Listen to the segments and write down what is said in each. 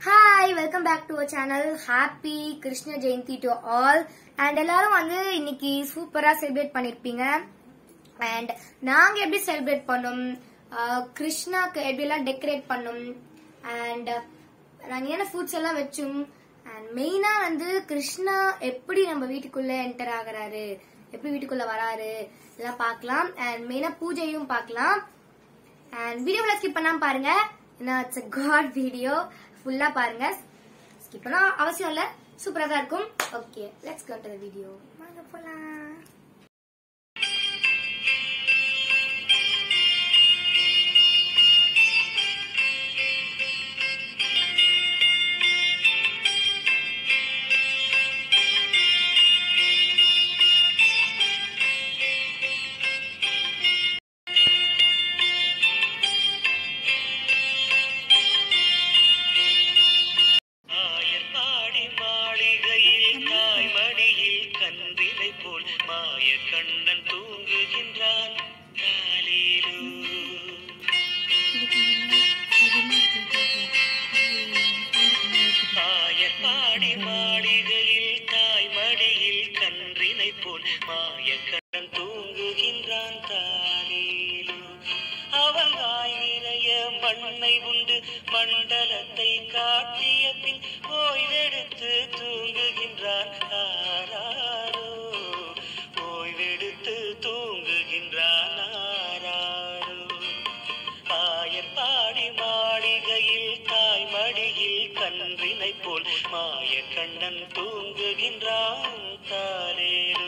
Hi welcome back to channel happy Krishna Jayanthi to all and எல்லாரும் வந்து இன்னைக்கு சூப்பரா செலிப்ரேட் பண்ணிருப்பீங்க அண்ட் நாங்க எப்படி செலிப்ரேட் பண்ணோம் ஆஹ் கிருஷ்ணாக்கு எப்படிலாம் டெக்கரேட் பண்ணோம் அண்ட் நாங்க என்ன ஃபுட்ஸ் எல்லாம் வச்சோம் அண்ட் மெயினா வந்து கிருஷ்ணா எப்படி நம்ம வீட்டுக்குள்ள என்டர் ஆகுறாரு எப்படி வீட்டுக்குள்ள வராரு எல்லாம் பார்க்கலாம் அண்ட் மெயினா பூஜையும் பார்க்கலாம் அண்ட் வீடியோவில் ஸ்கிப் பண்ணாம பாருங்க ஏன்னா இட்ஸ் காட் வீடியோ ஃபுல்லா பாருங்க ஸ்கிப் பண்ண அவசியம் இல்ல சூப்பரா தான் இருக்கும் okay let's go to the video வாங்க போலாம் ஆயர்பாடி மாளிகையில் தாய்மடியில் கன்றினை போல் மாய கண்ணன் தூங்குகின்றான் காலிலோ ஆயர்பாடி மாளிகையில் தாய்மடியில் கன்றினை போல் மாய கண்ணன் தூங்குகின்றான் தாலிலோ அவன் வாய் நிறைய மண்ணை உண்டு மண்டலத்தை காட்டிய பின் ஓய்வெடுத்து தூங்குகின்றான் ஆராரோ ஓய்வெடுத்து தூங்குகின்றான் ஆராரோ ஆயர்பாடி மாளிகையில் தாய் மடியில் கன்றினை போல் மாய கண்ணன் தூங்குகின்றான் தாலேரு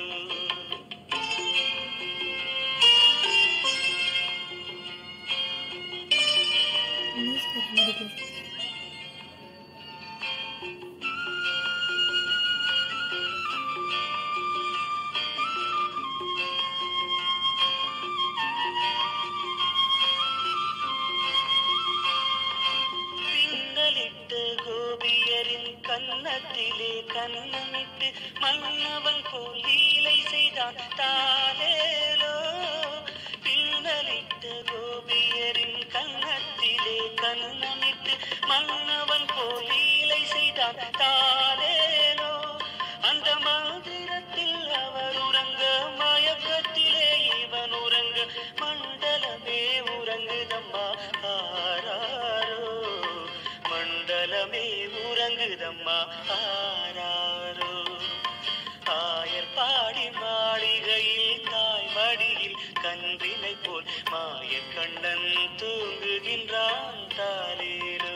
பின்னலிட்டு கோபியரின் கன்னத்திலே கண்ணமிட்டு மன்னவன் போல் லீலை செய்தான் தாலேலோ பின்னலிட்டு கோபியரின் கன்னத்திலே கண்ணமிட்டு மன்னவன் போல் லீலை செய்தான் தாலேலோ அந்த மந்திரத்தில் அவர் உறங்க மயக்கத்திலே இவன் உறங்க மண்டலமே உறங்குதம்மா ஆராரோ மண்டலமே உறங்குதம்மா ஆராரோ ஆயர் பாடி மாளிகையில் தாய் மடியில் கன்றினை போல் மாய கண்ணன் தூங்குகின்றான் தாலேரோ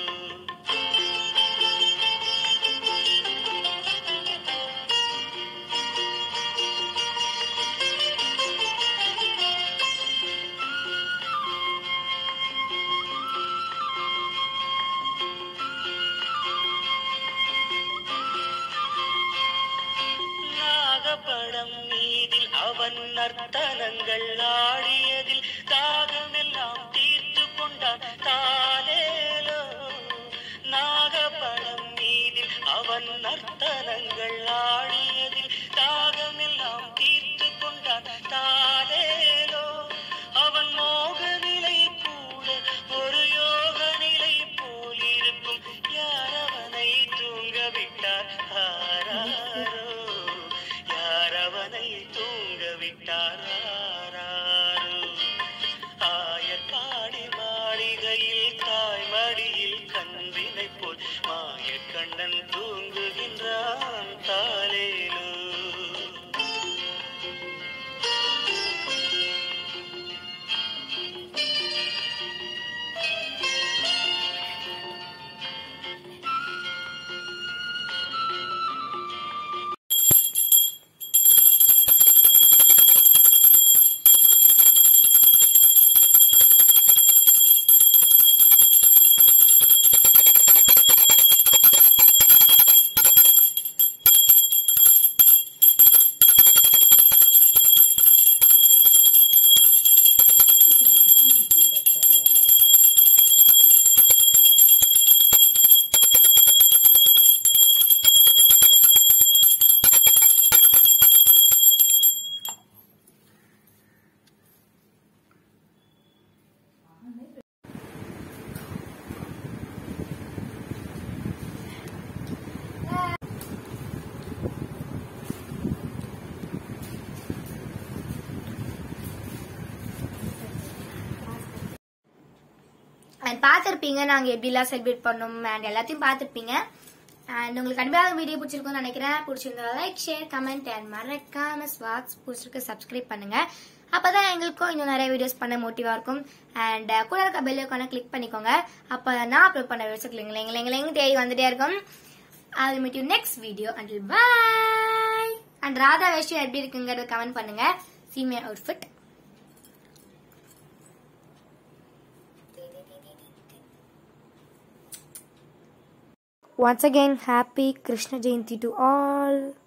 நாகப்படம் மீதில் அவன் நர்த்தனங்கள் ஆடியதில் தாகமெல்லாம் தீர்த்து கொண்டான் தாலேலோ நாகப்படம் மீதில் அவன் நர்த்தனங்கள் ஆடியதில் தாகமெல்லாம் தீர்த்து கொண்டான் தாலேலோ அவன் மோக நிலை கூட ஒரு யோக நிலை போல் இருக்கும் யார் அவனை தூங்க விட்டார் ஆராரோ யார் அவனை தூங்க விட்டார் ஆராரோ ஆயர் பாடி மாளிகையில் தாய் மடியில் கன்றினை போல் மாய கண்ணன் தூங்குகின்றான் தாலேலோ அண்ட் பார்த்துருப்பீங்க நாங்கள் எப்படிலாம் செலிப்ரேட் பண்ணோம் அண்ட் எல்லாத்தையும் பார்த்துருப்பீங்க அண்ட் உங்களுக்கு கண்டிப்பாக வீடியோ பிடிச்சிருக்கும்னு நினைக்கிறேன் பிடிச்சிருந்தா லைக் ஷேர் கமெண்ட் அண்ட் மறக்காம ஸ்வாட்ஸ் பிடிச்சிருக்கு சப்ஸ்கிரைப் பண்ணுங்க அப்பதான் எங்களுக்கும் இன்னும் நிறைய வீடியோஸ் பண்ண மோட்டிவா இருக்கும் அண்ட் கூட இருக்க பெல் ஐக்கான கிளிக் பண்ணிக்கோங்க அப்போ நான் அப்லோட் பண்ண வீடியோஸ் கிளிங் லிங் லிங் தேடி வந்துட்டே இருக்கும் I will meet you next video until bye and Radha வேஷ்டி எப்படி இருக்குங்கிறத கமெண்ட் பண்ணுங்க சீமியா outfit Once again, happy Krishna Jayanti to all.